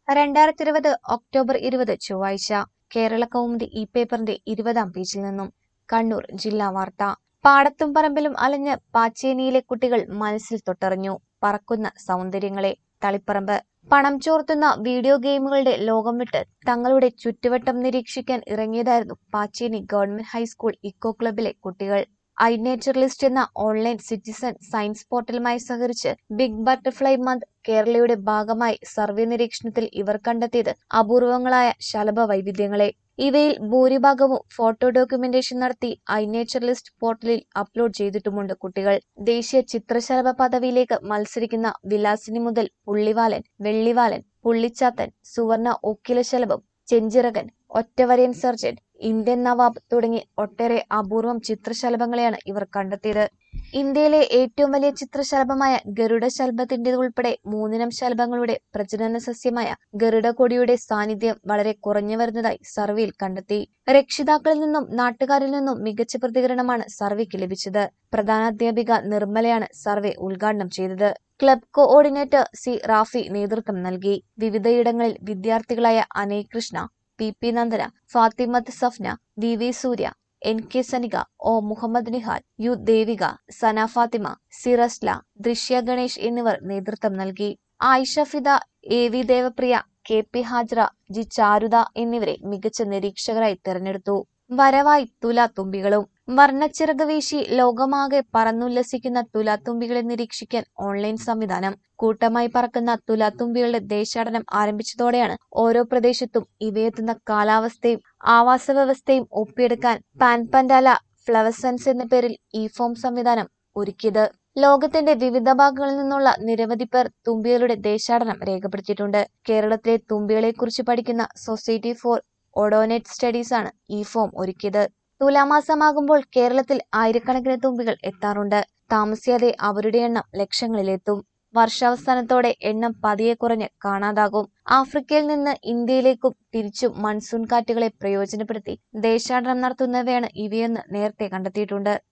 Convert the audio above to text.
രണ്ടായിരത്തി ഇരുപത് ഒക്ടോബർ ഇരുപത് ചൊവ്വാഴ്ച കേരള കൗമുദി ഈ പേപ്പറിന്റെ ഇരുപതാം പേജിൽ നിന്നും കണ്ണൂർ ജില്ലാ വാർത്ത പാടത്തും പറമ്പിലും അലഞ്ഞ് പാച്ചേനിയിലെ കുട്ടികൾ മനസ്സിൽ തൊട്ടറിഞ്ഞു പറക്കുന്ന സൗന്ദര്യങ്ങളെ തളിപ്പറമ്പ് പണം ചോർത്തുന്ന വീഡിയോ ഗെയിമുകളുടെ ലോകം വിട്ട് തങ്ങളുടെ ചുറ്റുവട്ടം നിരീക്ഷിക്കാൻ ഇറങ്ങിയതായിരുന്നു പാച്ചേനി ഗവൺമെന്റ് ഹൈസ്കൂൾ ഇക്കോ ക്ലബിലെ കുട്ടികൾ ഐ നേച്ചറലിസ്റ്റ് എന്ന ഓൺലൈൻ സിറ്റിസൺ സയൻസ് പോർട്ടലുമായി സഹകരിച്ച് ബിഗ് ബട്ടർഫ്ലൈ മന്ത് കേരളയുടെ ഭാഗമായി സർവേ നിരീക്ഷണത്തിൽ ഇവർ കണ്ടെത്തിയത് അപൂർവങ്ങളായ ശലഭ വൈവിധ്യങ്ങളെ ഇവയിൽ ഭൂരിഭാഗവും ഫോട്ടോ ഡോക്യുമെന്റേഷൻ നടത്തി ഐ നേച്ചറലിസ്റ്റ് പോർട്ടലിൽ അപ്ലോഡ് ചെയ്തിട്ടുമുണ്ട് കുട്ടികൾ ദേശീയ ചിത്രശലഭ പദവിയിലേക്ക് മത്സരിക്കുന്ന വിലാസിനി മുതൽ പുള്ളിവാലൻ വെള്ളിവാലൻ പുള്ളിച്ചാത്തൻ സുവർണ ഒക്കിലശലഭം ചെഞ്ചിറകൻ ഒറ്റവരയൻ സർജൻ ഇന്ത്യൻ നവാബ് തുടങ്ങി ഒട്ടേറെ അപൂർവം ചിത്രശലഭങ്ങളെയാണ് ഇവർ കണ്ടെത്തിയത് ഇന്ത്യയിലെ ഏറ്റവും വലിയ ചിത്രശലഭമായ ഗരുഡ ശലഭത്തിൻ്റെതുൾപ്പെടെ മൂന്നിനം ശലഭങ്ങളുടെ പ്രജനന സസ്യമായ ഗരുഡകൊടിയുടെ സാന്നിധ്യം വളരെ കുറഞ്ഞു വരുന്നതായി സർവേയിൽ കണ്ടെത്തി രക്ഷിതാക്കളിൽ നിന്നും നാട്ടുകാരിൽ നിന്നും മികച്ച പ്രതികരണമാണ് സർവേക്ക് ലഭിച്ചത് പ്രധാനാധ്യാപിക നിർമ്മലയാണ് സർവേ ഉദ്ഘാടനം ചെയ്തത് ക്ലബ് കോഓർഡിനേറ്റർ സി റാഫി നേതൃത്വം നൽകി വിവിധയിടങ്ങളിൽ വിദ്യാർത്ഥികളായ Anay Krishna P P Nandana Fathimath Safna V V Surya N K Sanika O Muhammad Nihal U Devika Sana Fathima Sirasla Drishya Ganesh എന്നിവർ നേതൃത്വം നൽകി Ayisha Fida A V Devapriya K P Hajra G Charutha എന്നിവരെ മികച്ച നിരീക്ഷകരായി തെരഞ്ഞെടുത്തു വരവായി തുലാത്തുമ്പികളും വർണ്ണച്ചിറക് വീശി ലോകമാകെ പറന്നുല്ലസിക്കുന്ന തുലാത്തുമ്പികളെ നിരീക്ഷിക്കാൻ ഓൺലൈൻ സംവിധാനം കൂട്ടമായി പറക്കുന്ന തുലാത്തുമ്പികളുടെ ദേശാടനം ആരംഭിച്ചതോടെയാണ് ഓരോ പ്രദേശത്തും ഇവയെത്തുന്ന കാലാവസ്ഥയും ആവാസ വ്യവസ്ഥയും ഒപ്പിയെടുക്കാൻ പാൻപൻഡാല ഫ്ലവസൻസ് എന്ന പേരിൽ ഇ ഫോം സംവിധാനം ഒരുക്കിയത് ലോകത്തിന്റെ വിവിധ ഭാഗങ്ങളിൽ നിന്നുള്ള നിരവധി പേർ തുമ്പികളുടെ ദേശാടനം രേഖപ്പെടുത്തിയിട്ടുണ്ട് കേരളത്തിലെ തുമ്പികളെക്കുറിച്ച് പഠിക്കുന്ന സൊസൈറ്റി ഫോർ ഒഡോനെറ്റ് സ്റ്റഡീസ് ആണ് ഈ ഫോം ഒരുക്കിയത് തുലാമാസമാകുമ്പോൾ കേരളത്തിൽ ആയിരക്കണക്കിന് തുമ്പികൾ എത്താറുണ്ട് താമസിയാതെ അവരുടെ എണ്ണം ലക്ഷങ്ങളിലെത്തും വർഷാവസാനത്തോടെ എണ്ണം പതിയെ കുറഞ്ഞ് കാണാതാകും ആഫ്രിക്കയിൽ നിന്ന് ഇന്ത്യയിലേക്കും തിരിച്ചും മൺസൂൺ കാറ്റുകളെ പ്രയോജനപ്പെടുത്തി ദേശാടനം നടത്തുന്നവയാണ് ഇവയെന്ന് നേരത്തെ കണ്ടെത്തിയിട്ടുണ്ട്